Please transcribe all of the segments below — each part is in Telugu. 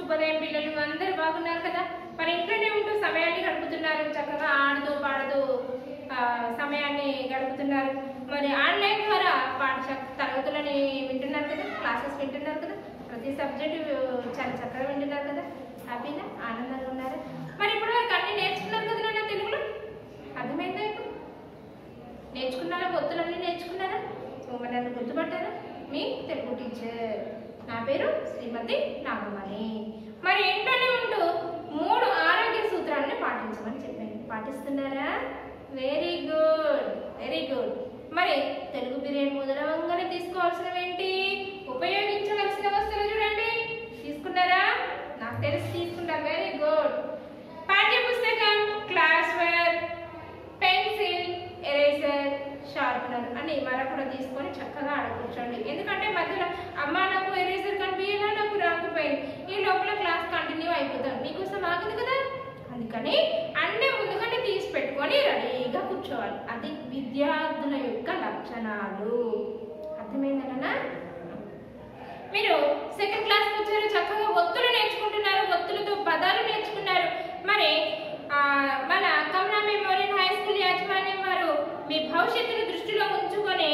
శుభోదయం పిల్లలు అందరూ బాగున్నారు కదా మరి ఇంట్లోనే ఉంటూ సమయాన్ని గడుపుతున్నారు చక్కగా ఆడుతూ పాడుతూ ఆ, సమయాన్ని గడుపుతున్నారు మరి ఆన్లైన్ ద్వారా పాఠశాల తరగతులని వింటున్నారు కదా క్లాసెస్ వింటున్నారు కదా ప్రతి సబ్జెక్టు చాలా చక్కగా వింటున్నారు కదా హ్యాపీనా ఆనందంగా ఉన్నారు మరి ఇప్పుడు వరకు అన్ని నేర్చుకున్నారు కదా నాన్న తెలుగులో అర్థమైందా ఇప్పుడు నేర్చుకున్నారా ఒత్తులన్నీ నేర్చుకున్నారా సో మరి నన్ను గుర్తుపట్టారా మీ తెలుగు టీచర్ నా పేరు శ్రీమతి నాగమణి మరి ఇంట్లోనే ఉంటూ మూడు ఆరోగ్య సూత్రాలను పాటించమని చెప్పాను పాటిస్తున్నారా వెరీ గుడ్ వెరీ గుడ్ మరి తెలుగు పీరియడ్ మొదలవంగానే తీసుకోవాల్సినవి ఏంటి ఉపయోగించవలసిన వస్తువులు చూడండి తీసుకున్నారా నాకు తెలిసి తీసుకుంటారు వెరీ గుడ్ పాఠ్య పుస్తకం class work pencil eraser sharpener అని మరొక కూడా తీసుకొని చక్కగా ఆడ కూర్చోండి ఎందుకంటే మధ్యలో అమ్మ నాకు ఎరేజర్ కనిపించేలా నాకు రాకపోయింది ఈ లోపల క్లాస్ కంటిన్యూ అయిపోతాం మీకోసం ఆగదు కదా అందుకని అన్నీ ముందుగానే తీసి పెట్టుకొని రెడీగా కూర్చోవాలి అది విద్యార్థుల యొక్క లక్షణాలు అర్థమైందనా మీరు సెకండ్ క్లాస్కి వచ్చారు చక్కగా ఒత్తులు నేర్చుకుంటున్నారు ఒత్తులతో పదాలు నేర్చుకున్నారు మరి ఆ, మన కమలా మెమోరియల్ హై స్కూల్ యాజమాన్యం వారు మీ భవిష్యత్తును దృష్టిలో ఉంచుకొని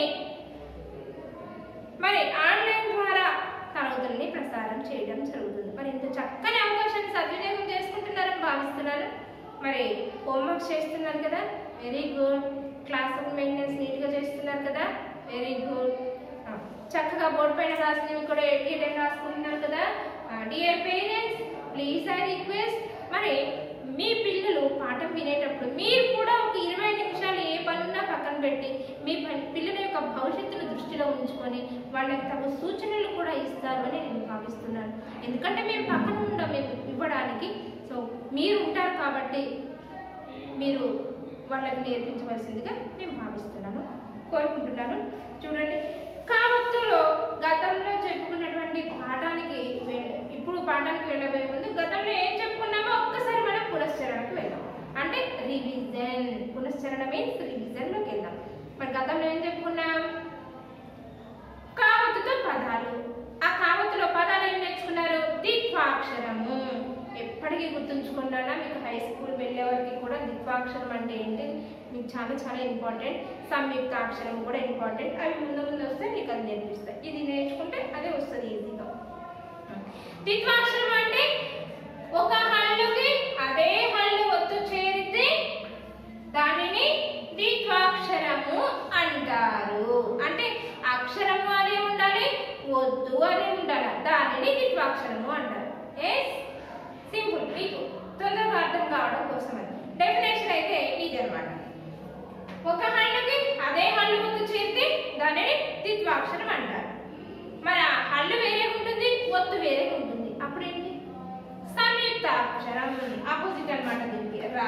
మరి ఆన్లైన్ ద్వారా తరగతుల్ని ప్రసారం చేయడం జరుగుతుంది మరి ఇంత చక్కని అవకాశాన్ని సద్వినియోగం చేసుకుంటున్నారని భావిస్తున్నారు మరి హోంవర్క్ చేస్తున్నారు కదా very good classroom maintenance నీట్గా చేస్తున్నారు కదా వెరీ గుడ్ చక్కగా బోర్డు పైన రాసినవి కూడా ఎడిట్ రాసుకుంటున్నారు కదా dear parents please I request మరి మీ పిల్లలు పాఠం వినేటప్పుడు మీరు కూడా ఒక ఇరవై నిమిషాలు ఏ పనున్నా పక్కన పెట్టి మీ ప- పిల్లల యొక్క భవిష్యత్తును దృష్టిలో ఉంచుకొని వాళ్ళకి తమ సూచనలు కూడా ఇస్తారు అని నేను భావిస్తున్నాను ఎందుకంటే మేము పక్కన ఉండం మేము ఇవ్వడానికి సో మీరు ఉంటారు కాబట్టి మీరు వాళ్ళకి నేర్పించవలసిందిగా నేను భావిస్తున్నాను కోరుకుంటున్నాను చూడండి కావత్తులో గతంలో చెప్పుకున్నటువంటి పాఠానికి వె- ఇప్పుడు పాఠానికి వెళ్ళబోయే ముందు గతంలో ఏం చెప్పుకున్నామో ఒక్కసారి మనం పునశ్చరణకు వెళ్దాం అంటే రివిజన్ పునశ్చరణ మీన్స్ రివిజన్లోకి వెళ్దాం మరి గతంలో ఏం చెప్పుకున్నాం కావత్తుతో పదాలు ఆ కావత్తులో పదాలు ఏం నేర్చుకున్నారు దిక్వాక్షరము ఎప్పటికీ గుర్తుంచుకున్నానా మీకు హై స్కూల్ వెళ్ళే వరకు కూడా దిక్వాక్షరం అంటే ఏంటి మీకు చాలా చాలా ఇంపార్టెంట్ సంయుక్తాక్షరం కూడా ఇంపార్టెంట్ అవి ముందు ముందు వస్తే మీకు అది నేర్పిస్తాయి ఇది నేర్చుకుంటే అదే వస్తుంది ఈజీగా దిక్వాక్షరం అంటే ఒక హల్లుకి అదే హల్లు ఒత్తు చేరితే దానిని ద్విత్వాక్షరము అంటారు అంటే అక్షరము అనే ఉండాలి ఒత్తు అనే ఉండాలి దానిని ద్విత్వాక్షరము అంటారు ఎస్ సింపుల్ మీకు తొందరగా అర్థం కావడం కోసం డెఫినేషన్ అయితే ఇది అనమాట ఒక హల్లుకి అదే హల్లు ఒత్తు చేరితే దానిని ద్విత్వాక్షరం అంటారు మరి ఆ హల్లు వేరే ఉంటుంది ఒత్తు వేరే ఉంటుంది అప్పుడు ఏంటి సంయుక్త అక్షరం ఆపోజిట్ అన్నమాట దీనికి రా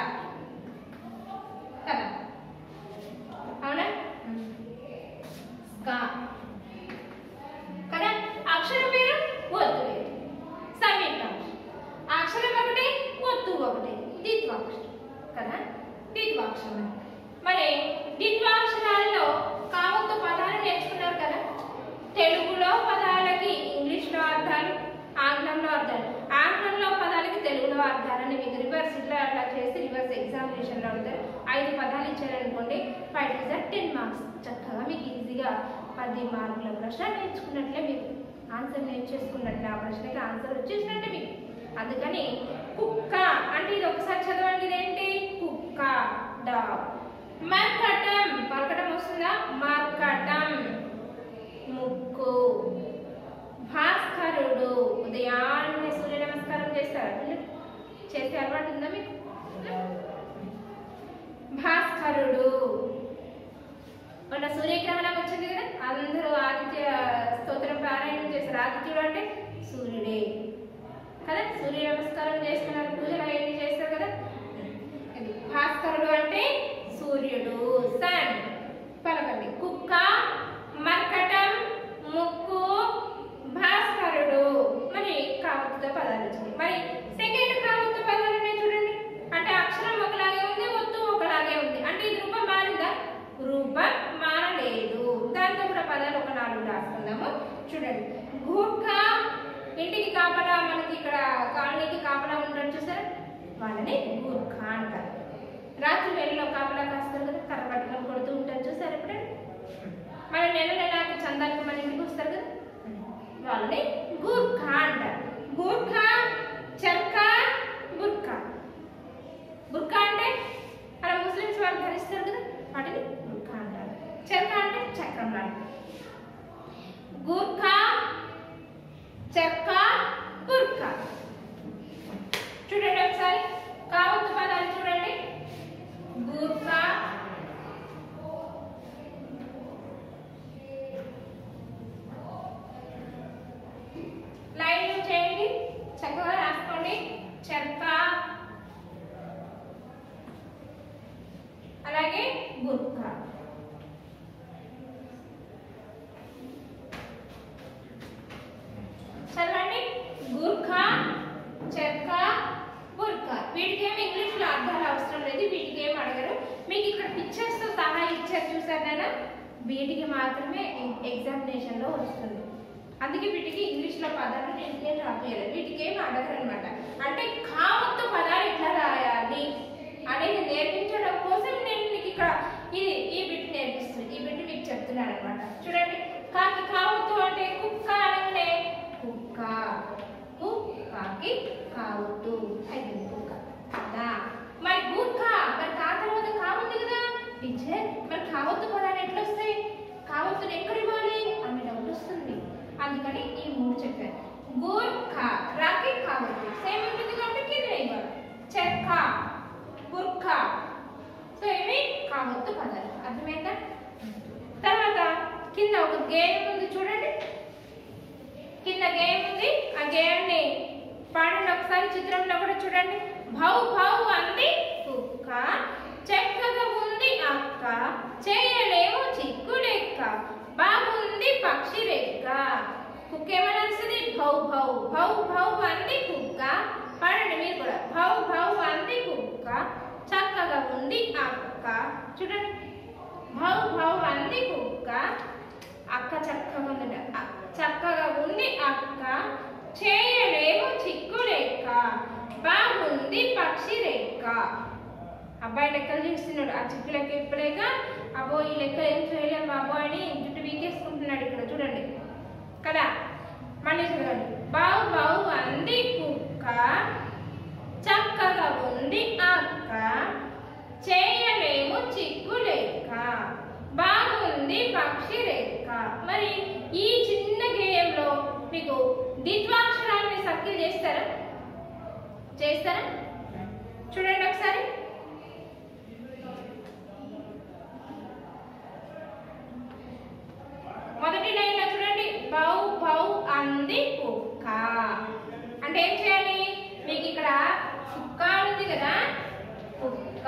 కదా అవునా కా కదా అక్షరం వేరు ఒత్తు వేరు సంయుక్త అక్షరం ఒకటి ఒత్తు ఒకటి ద్విత్వాక్షరం కదా ద్విత్వాక్షరం మరి ద్విత్వాక్షరాల్లో కావత్తు పదాలు నేర్చుకున్నారు కదా తెలుగులో పదాలకి ఇంగ్లీష్లో అర్థాలు ఆంగ్లంలో అర్థాలు ఆంగ్లంలో పదాలకి తెలుగులో అర్థాలని మీకు రివర్స్ ఇట్లా అట్లా చేసి రివర్స్ ఎగ్జామినేషన్లో అడుగుతారు ఐదు పదాలు ఇచ్చారనుకోండి ఫైవ్ టు టెన్ మార్క్స్ చక్కగా మీకు ఈజీగా పది మార్కుల ప్రశ్న నేర్చుకున్నట్లే మీరు ఆన్సర్ నేర్చేసుకున్నట్లే ఆ ప్రశ్నకి ఆన్సర్ వచ్చేసినట్టే మీకు అందుకని కుక్క అంటే ఇది ఒకసారి చదవండి ఇదేంటి కుక్క డాగ్ మర్కటం పలకటం వస్తుందా మర్కటం ముక్కు భాస్కరుడు ఉదయాన్నే సూర్య నమస్కారం చేస్తారా పిల్లలు చేసే అలవాటు ఉందా మీకు భాస్కరుడు మొన్న సూర్యగ్రహణం వచ్చింది కదా అందరూ ఆదిత్య స్తోత్రం పారాయణం చేస్తారు ఆదిత్యుడు అంటే సూర్యుడే కదా సూర్య నమస్కారం చేస్తున్నారు పూజలు అవన్నీ చేస్తారు కదా ఇది భాస్కరుడు అంటే సూర్యుడు సన్ పలకండి కుక్క మర్కటం ముక్కు భాస్కరుడు మరి కావత్తుతో పదాలు వచ్చింది మరి సెకండ్ కావత్తు పదాలు ఉన్నాయి చూడండి అంటే అక్షరం ఒకలాగే ఉంది ఒత్తు ఒకలాగే ఉంది అంటే ఇది రూపం మారిందా రూపం మారలేదు దాంతో కూడా పదాలు ఒక నాలుగు రాసుకుందాము చూడండి గుక్క ఇంటికి కాపలా మనకి ఇక్కడ కాలనీకి కాపలా ఉంటాడు చూసారా వాళ్ళని గూర్ఖా అంటారు రాత్రి వేళలో కాపలా కాస్తారు కదా కర్ర పట్టుకొని కొడుతూ ఉంటారు చూసారు ఎప్పుడైనా మన నెల నెలకి చందానికి మన ఇంటికి వస్తారు కదా వాళ్ళని గూర్ఖా అంటారు గూర్ఖా చర్కా బుర్కా బుర్కా అంటే మన ముస్లిమ్స్ వాళ్ళు ధరిస్తారు కదా వాటిని బుర్కా అంటారు చర్కా అంటే చక్రం లాంటిది గూర్ఖా చర్కా బుర్కా చూడండి ఒకసారి కావత్తు పదాలు చూడండి గూర్ఖా లైన్ చేయండి చక్కగా రాసుకోండి చర్కా అలాగే బుర్కా చదవండి గుర్ఖా చర్కా బుర్కా వీటికి ఏమి ఇంగ్లీష్ లో అర్థాలు అవసరం లేదు వీటికి ఏం అడగరు మీకు ఇక్కడ పిక్చర్స్ తో సహా ఇచ్చారు చూసారు నాన్న వీటికి మాత్రమే ఎగ్జామినేషన్ లో వస్తుంది అందుకే వీటికి ఇంగ్లీష్ లో పదాలు నేను ఏం రాయలేదు వీటికి ఏం అడగరు అనమాట అంటే కావత్తు పదాలు ఎట్లా రాయాలి అనేది నేర్పించడం కోసం నేను మీకు ఇక్కడ ఇది ఈ బిట్ నేర్పిస్తుంది ఈ బిట్ మీకు చెప్తున్నాను అనమాట చూడండి కాకి కావత్తు అంటే కుక్క అనగానే కుక్క కుక్కకి కావత్తు అయిపోయింది కుక్క కదా మరి గుర్ఖ మరి కా తర్వాత కావుంది కదా టీచర్ మరి కావత్తు పదాలు ఎట్లా వస్తాయి కావత్తుని ఎక్కడ ఇవ్వాలి అనే డౌట్ వస్తుంది అందుకని ఈ మూడు చెప్పారు గూర్ఖ రాకి కావత్తు సేమ్ ఉంటుంది కాబట్టి కింద ఇవ్వాలి చెక్క గుర్ఖ సో ఇవి కావత్తు పదాలు అర్థమైందా తర్వాత కింద ఒక గేమ్ ఉంది చూడండి కింద గేమ్ ఉంది ఆ గేమ్ ని పాడండి ఒకసారి చిత్రంలో కూడా చూడండి భౌ భౌ అంది కుక్క చక్కగా ఉంది అక్క చేయలేము చిక్కుడెక్క బాగుంది పక్షి రెక్క కుక్క ఏమని వస్తుంది భౌ భౌ భౌ భౌ అంది కుక్క పాడండి మీరు కూడా భౌ భౌ అంది కుక్క చక్కగా ఉంది అక్క చూడండి భౌ భౌ అంది కుక్క అక్క చక్కగా ఉంది అ- చక్కగా ఉంది అక్క చేయలేము చిక్కు లెక్క బాగుంది పక్షి రెక్క అబ్బాయి లెక్కలు చేస్తున్నాడు ఆ చిక్కు లెక్క ఇప్పలేక అబ్బో ఈ లెక్క ఏం చేయలేము బాబు అని జుట్టు వీకేసుకుంటున్నాడు ఇక్కడ చూడండి కదా మళ్ళీ చూడండి బావు బావు అంది కుక్క చక్కగా ఉంది అక్క చేయలేము చిక్కు లెక్క బాగుంది పక్షి రెక్క మరి ఈ చిన్న గేయంలో మీకు ద్విత్వాక్షరాన్ని సక్కి చేస్తారా చేస్తారా చూడండి ఒకసారి మొదటి లైన్ లో చూడండి బౌ బౌ అంది కుక్క అంటే ఏం చేయాలి మీకు ఇక్కడ కుక్క ఉంది కదా కుక్క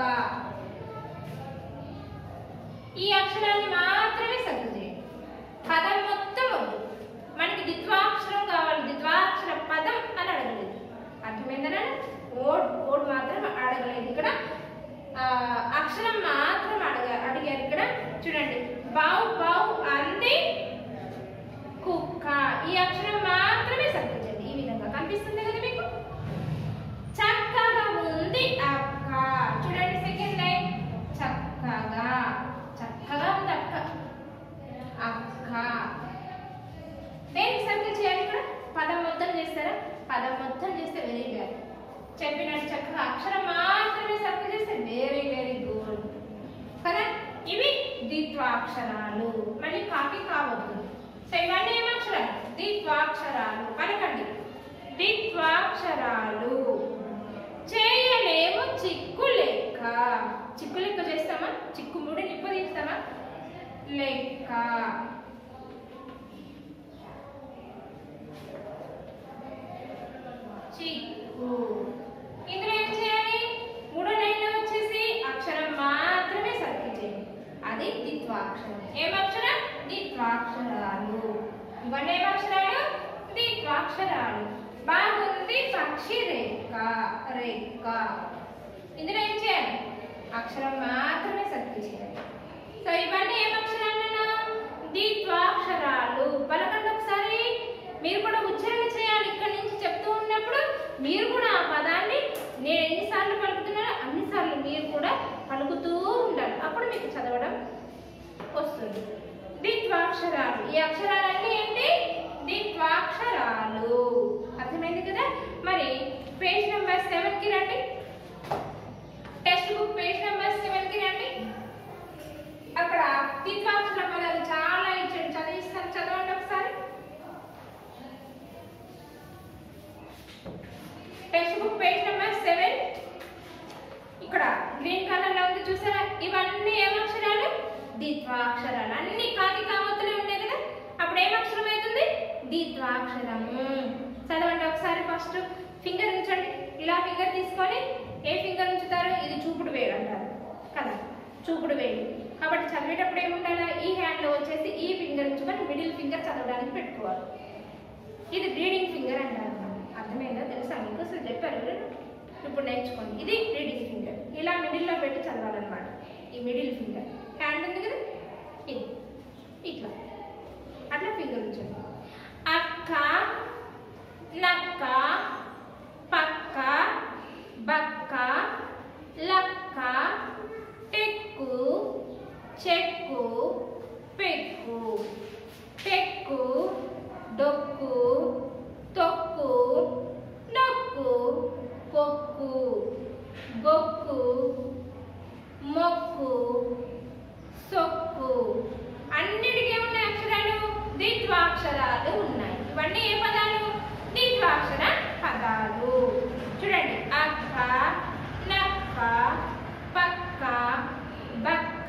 ఈ అక్షరాన్ని మాత్రమే సర్దు చేయండి పదం మొత్తం వద్దు మనకి ద్విత్వాక్షరం కావాలి ద్విత్వాక్షర పదం అని అడగలేదు అర్థమైందనా ఓడ్ ఓడ్ మాత్రం అడగలేదు ఇక్కడ ఆ, అక్షరం మాత్రం అడగ అడిగారు ఇక్కడ చూడండి బావు బావు అంది కుక్క ఈ అక్షరం మాత్రమే సర్దించండి ఈ విధంగా కనిపిస్తుంది కదా మీకు చక్కగా ఉంది అక్క చూడండి సెకండ్ లైన్ చక్కగా చక్కగా ఉంది అక్క అక్క దేనికి సర్కిల్ చేయాలి ఇక్కడ పదం మొత్తం చేస్తారా పదం మొత్తం చేస్తే వెరీ గుడ్ చెప్పినట్టు చక్కగా అక్షరం మాత్రమే సర్కిల్ చేస్తే వెరీ వెరీ గుడ్ కదా ఇవి ద్విత్వాక్షరాలు మళ్ళీ కాకి కావద్దు సో ఇవన్నీ ఏమక్షరాలు ద్విత్వాక్షరాలు పలకండి ద్విత్వాక్షరాలు చేయలేము చిక్కు లెక్క చిక్కు లెక్క చేస్తామా చిక్కు ముడి నిప్పు తీస్తామా లెక్క చిక్కు ఇందులో ఏం చేయాలి మూడో లైన్లో వచ్చేసి అక్షరం మాత్రమే సర్కిల్ చేయండి అది ద్విత్వాక్షరం ఏం అక్షరం ద్విత్వాక్షరాలు ఇవన్నీ ఏం అక్షరాలు ద్విత్వాక్షరాలు బాగుంది పక్షి రేఖ రేఖ ఇందులో ఏం చేయాలి అక్షరం మాత్రమే సర్కిల్ చేయాలి సో ఇవన్నీ ఏం అక్షరాలు ద్విత్వాక్షరాలు పలకండి ఒకసారి మీరు కూడా ఉచ్చారణ చేయాలి ఇక్కడ చదవడం వస్తుంది ద్విత్వాక్షరాలు ఈ అక్షరాలన్నీ ఏంటి ద్విత్వాక్షరాలు అర్థమైంది కదా మరి పేజ్ నెంబర్ సెవెన్ కి రండి textbook page number seven కి రండి అక్కడ ద్విత్వాక్షర పదాలు చాలా ఇచ్చాడు చదివిస్తాను చదవండి ఒకసారి textbook page number seven ఇక్కడ గ్రీన్ కలర్ లో ఉంది చూసారా ఇవన్నీ ఏం అక్షరాలు ద్విత్వాక్షరాలు అన్ని కాకి కావతులే ఉన్నాయి కదా అప్పుడు ఏం అక్షరం అవుతుంది ద్విత్వాక్షరము చదవండి ఒకసారి ఫస్ట్ ఫింగర్ ఉంచండి ఇలా ఫింగర్ తీసుకొని ఏ ఫింగర్ ఉంచుతారు ఇది చూపుడు వేలు అంటారు కదా చూపుడు వేలు కాబట్టి చదివేటప్పుడు ఏముండాలి ఈ హ్యాండ్ లో వచ్చేసి ఈ ఫింగర్ ఉంచుకొని మిడిల్ ఫింగర్ చదవడానికి పెట్టుకోవాలి ఇది రీడింగ్ ఫింగర్ అంటారు అన్నమాట. అర్థమైందా తెలుసా మీకు అసలు చెప్పారు ఎవరు? ఇప్పుడు నేర్చుకోండి ఇది రీడింగ్ ఫింగర్ ఇలా మిడిల్లో పెట్టి చదవాలన్నమాట ఈ మిడిల్ ఫింగర్ హ్యాండ్ ఉంది కదా ఇది ఇట్లా అట్లా ఫింగర్ ఉంచండి అక్క నక్క పక్క బక్క లక్క టెక్కు చెక్కు పెక్కు టెక్కు డొక్కు తొక్కు నొక్కు పొక్కు గొక్కు మొక్కు సొక్కు అన్నిటికీ ఉన్న అక్షరాలు ద్విత్వాక్షరాలు ఉన్నాయి ఇవన్నీ ఏ పదాలు ద్విత్వాక్షర పదాలు చూడండి అక్క నక్క పక్క బక్క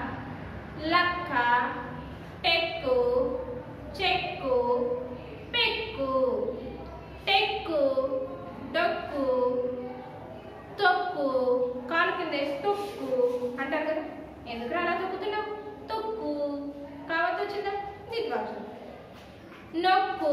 లక్క టెక్కు చెక్కు పెక్కు టెక్కు డొక్కు తొక్కు కాలు కింద వేసి తొక్కు అంటారు కదా ఎందుకు అలా తొక్కుతున్నావు తొక్కు కావద్దు వచ్చిందా ద్విత్వాక్షరం నొక్కు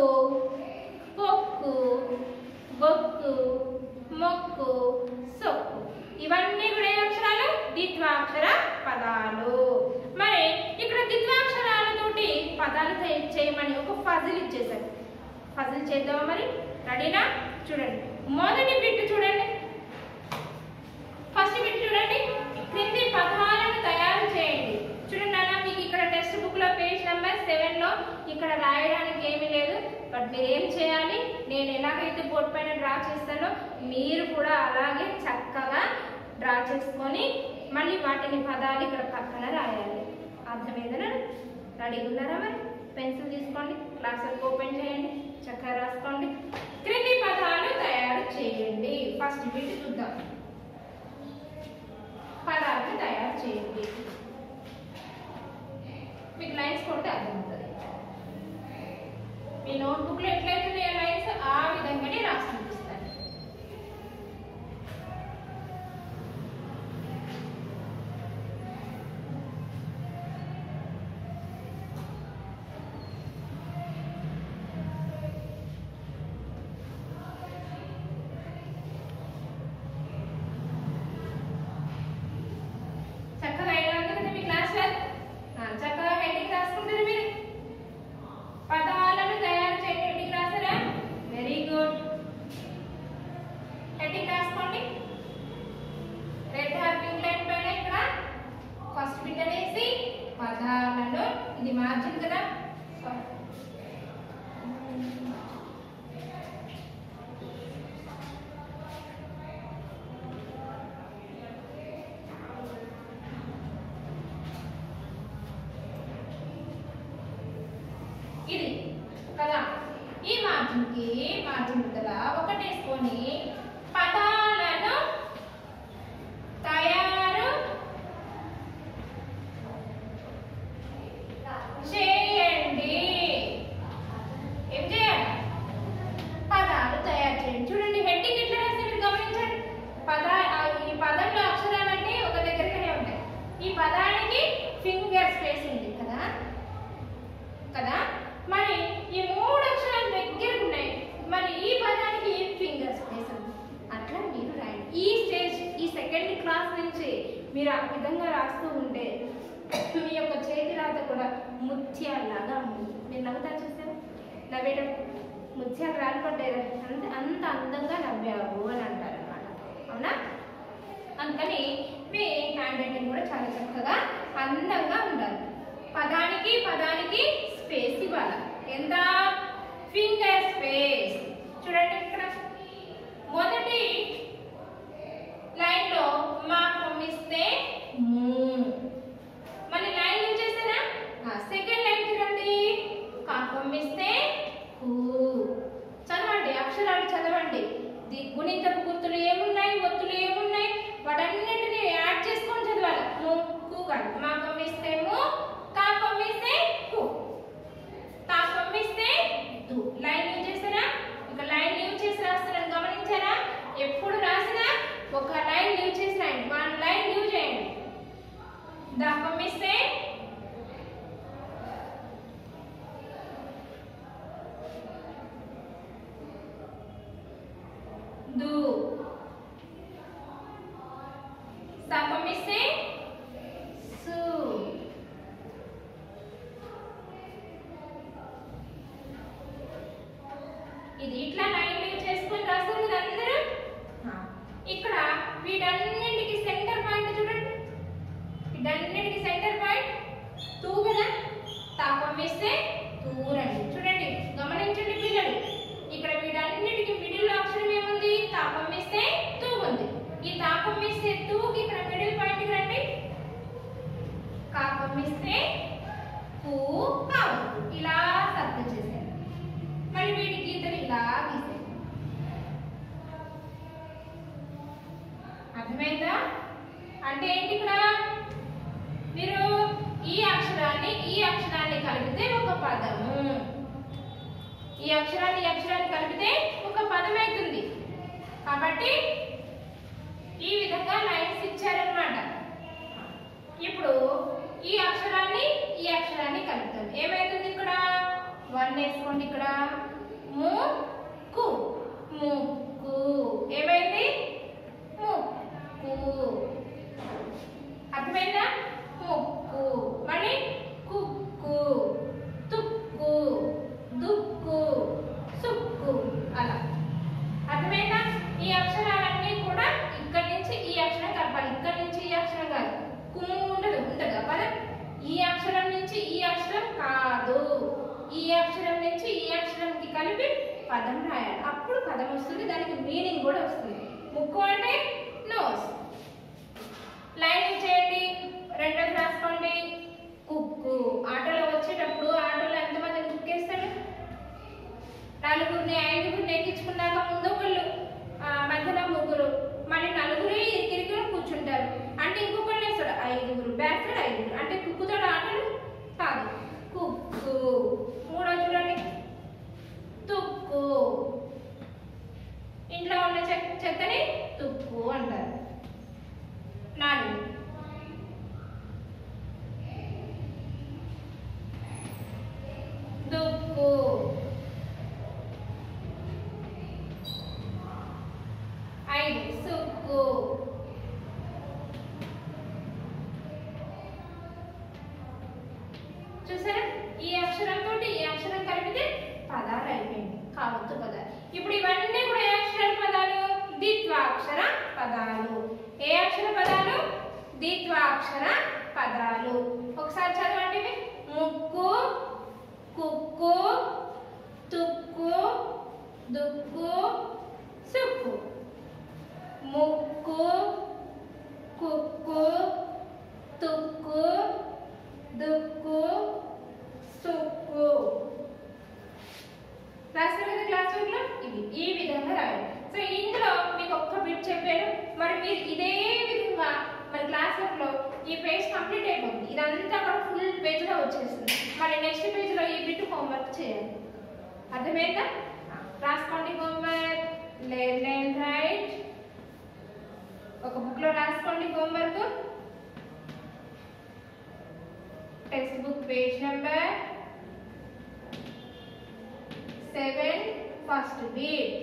పొక్కు బొక్కు మొక్కు సొక్కు ఇవన్నీ కూడా ఏ అక్షరాలు ద్విత్వాక్షర పదాలు మరి ఇక్కడ ద్విత్వాక్షరాలతోటి పదాలు తయారు చేయమని ఒక ఫజిల్ ఇచ్చేసారు ఫజిల్ చేద్దామా మరి రెడీనా చూడండి మొదటి బిట్ చూడండి ఫస్ట్ బిట్ చూడండి క్రింది పదాలను తయారు చేయండి చూడండి నాన్న మీకు ఇక్కడ టెక్స్ట్ బుక్ లో పేజ్ నెంబర్ సెవెన్ లో ఇక్కడ రాయడానికి ఏమీ లేదు బట్ మీరు ఏం చేయాలి నేను ఎలాగైతే బోర్డు పైన డ్రా చేస్తానో మీరు కూడా అలాగే చక్కగా డ్రా చేసుకొని మళ్ళీ వాటిని పదాలు ఇక్కడ పక్కన రాయాలి అర్థమైందనా రెడీగా ఉన్నారా మరి పెన్సిల్ తీసుకోండి క్లాస్ ఓపెన్ చేయండి చక్కగా రాసుకోండి క్రింది పదాలు తయారు చేయండి ఫస్ట్ బిట్ చూద్దాం పదార్థం తయారు చేయండి మీకు లైన్స్ కొడితే అర్థమవుతుంది మీ నోట్బుక్లో ఎట్లయితే లైన్స్ ఆ విధంగానే రాసి చూపిస్తాను చక్కగా ఐదు వందలు కదా మీ క్లాస్ లో ఆ, చక్కగా హెడ్డింగ్ రాసుకుంటారు మీరు పదాలను తయారు చేయండి హెడ్డింగ్ రాసారా వెరీ గుడ్ హెడ్డింగ్ రాసుకోండి రెడ్ హార్ పింక్ లైన్ పైన ఇక్కడ ఫస్ట్ బిట్ అనేసి పదాలను ఇది మార్జిన్ కదా ఇది కదా ఈ మార్జిన్కి మార్జిన్ ముద్దల ఒకటేసుకొని పదాలను తయారు చేయండి ఏం చేయాలి పదాలు తయారు చేయండి చూడండి హెడ్డింగ్ ఎట్లా రాస్తే మీరు గమనించండి పద ఆ ఈ పదంలో అక్షరాలన్నీ ఒక దగ్గరగానే ఉంటాయి ఈ పదానికి ఫింగర్ స్పేస్ ఉంది కదా కదా మరి ఈ మూడు అక్షరాలు దగ్గరకు ఉన్నాయి మరి ఈ పదానికి ఏం ఫింగర్ స్పేస్ ఉంది అట్లా మీరు రాయండి ఈ స్టేజ్ ఈ సెకండ్ క్లాస్ నుంచి మీరు ఆ విధంగా రాస్తూ ఉంటే మీ యొక్క చేతి రాత కూడా ముత్యాలలాగా ఉంటుంది మీరు నవ్వుతా చూసారా నవ్వేటప్పుడు ముత్యాలు రాలిపడ్డారు అంత అంత అందంగా నవ్వావు అని అంటారు అనమాట అవునా అందుకని మీ హ్యాండ్ రైటింగ్ కూడా చాలా చక్కగా అందంగా ఉండాలి పదానికి పదానికి స్పేస్ ఇవ్వాలి ఎంత ఫింగర్ స్పేస్ చూడండి ఇక్కడ మొదటి లైన్ లో మా పంపిస్తే మూ మళ్ళీ లైన్ యూజ్ చేస్తారా సెకండ్ లైన్ చూడండి కా పంపిస్తే కూ చదవండి అక్షరాలు చదవండి ది- గుణింతపు గుర్తులు ఏమున్నాయి ఒత్తులు ఏమున్నాయి వాటన్నిటిని యాడ్ చేసుకొని చదవాలి ము కు కాదు మా పంపిస్తే ము కా పంపిస్తే కు తా పంపిస్తే దు లైన్ యూజ్ చేస్తారా ఒక లైన్ యూజ్ చేసి రాస్తున్నాను గమనించారా ఎప్పుడు రాసినా ఒక లైన్ యూజ్ చేసి రాయండి వన్ లైన్ యూజ్ చేయండి దా పంపిస్తే దు సా పంపిస్తే సు ఇది ఇట్లా లైన్ యూజ్ చేసుకొని రాస్తారు కదా అందరూ ఆ, ఇక్కడ వీటన్నిటికి సెంటర్ పాయింట్ చూడండి వీటన్నిటికి సెంటర్ పాయింట్ తూ కదా తాపం వేస్తే తూరండి చూడండి గమనించండి పిల్లలు ఇక్కడ వీటన్నిటికి మిడిల్ అక్షరం ఏముంది తాపం వేస్తే తూ ఉంది ఈ తాపం వేస్తే తూకి ఇక్కడ మిడిల్ పాయింట్ రండి కాపం వేస్తే కూ కావద్దు ఇలా సర్దు చేశారు మరి వీటి గీతలు ఇలా గీసారు అర్థమైందా అంటే ఏంటి ఇక్కడ మీరు ఈ అక్షరాన్ని ఈ అక్షరాన్ని కలిపితే ఒక పదము ఈ అక్షరాన్ని ఈ అక్షరాన్ని కలిపితే ఒక పదం అవుతుంది కాబట్టి ఈ విధంగా లైన్స్ ఇచ్చారనమాట ఇప్పుడు ఈ అక్షరాన్ని ఈ అక్షరాన్ని కలుపుతాం ఏమైతుంది ఇక్కడ వన్ వేసుకోండి ఇక్కడ ముక్కు ముక్కు ఏమైంది ముక్కు అర్థమైందా ముక్కు మళ్ళీ కుక్కు తుక్కు దుక్కు సుక్కు అలా అర్థమైందా ఈ అక్షరాలన్నీ కూడా ఇక్కడి నుంచి ఈ అక్షరం కలపాలి ఇక్కడి నుంచి ఈ అక్షరం కాదు కుమ్ము ఉండదు ఉంటుందా పదం ఈ అక్షరం నుంచి ఈ అక్షరం కాదు ఈ అక్షరం నుంచి ఈ అక్షరంకి కలిపి పదం రాయాలి అప్పుడు పదం వస్తుంది దానికి మీనింగ్ కూడా వస్తుంది ముక్కు అంటే నోస్ లైన్ చేయండి రెండోది రాసుకోండి కుక్కు ఆటోలో వచ్చేటప్పుడు ఆటోలో ఎంతమంది కుక్కేస్తాడు నలుగురిని ఐదుగురిని ఎక్కించుకున్నాక ముందు ఒకళ్ళు ఆ, మధ్యలో ముగ్గురు మళ్ళీ నలుగురు ఇరికిరికిరి కూర్చుంటారు అంటే ఇంకొకళ్ళు వేస్తాడు ఐదుగురు బ్యాక్ సైడ్ ఐదుగురు అంటే కుక్కుతాడు ఆటలు కాదు కుక్కు మూడో చూడండి తుక్కు ఇంట్లో ఉన్న చెత్త చెత్తని తుక్కు అంటారు నాలుగు దుక్కు ఐదు సుక్కు చూసారా ఈ అక్షరంతో ఈ అక్షరం కలిపితే పదాలు అయిపోయింది కావత్తు పదాలు ఇప్పుడు ఇవన్నీ కూడా ఏ అక్షర పదాలు ద్విత్వాక్షర పదాలు ఏ అక్షర పదాలు ద్విత్వాక్షర పదాలు ఒకసారి చదవండి ఇవి. ముక్కు కుక్కు తుక్కు దుక్కు సుక్కు ముక్కు కుక్కు తుక్కు దుక్కు సుక్కు రాస్తారు కదా క్లాస్ రూమ్ లో ఇవి ఈ విధంగా రాయాలి సో ఇందులో మీకు ఒక్క బిట్ చెప్పాను మరి మీరు ఇదే విధంగా మరి క్లాస్ రూమ్ లో ఈ పేజ్ కంప్లీట్ అయిపోతుంది ఇదంతా కూడా ఫుల్ పేజ్ లో వచ్చేస్తుంది మరి నెక్స్ట్ పేజ్ లో ఈ బిట్ హోంవర్క్ చేయాలి అర్థమైందా రాసుకోండి హోంవర్క్ లెర్న్ అండ్ రైట్ ఒక బుక్ లో రాసుకోండి homework textbook page number seven first bit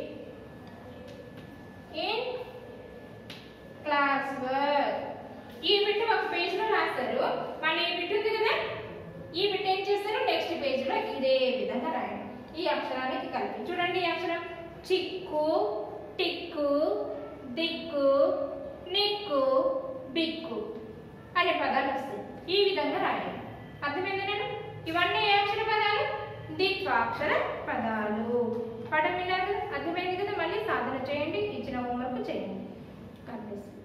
in class work ఈ బిట్ ఒక పేజ్ లో రాస్తారు మళ్ళీ ఈ బిట్ ఉంది కదా ఈ బిట్ ఏం చేస్తారు నెక్స్ట్ పేజ్ లో ఇదే విధంగా రాయండి ఈ అక్షరానికి కలిపి చూడండి ఈ అక్షరం చిక్కు టిక్కు దిక్కు నిక్కు బిక్కు అనే పదాలు వస్తాయి ఈ విధంగా రాయాలి అర్థమైందేనా ఇవన్నీ ఏ అక్షర పదాలు ద్విత్వాక్షర పదాలు పదం విన్నారు కదా? అర్థమైంది కదా మళ్ళీ సాధన చేయండి ఇచ్చిన హోంవర్క్ చేయండి God bless.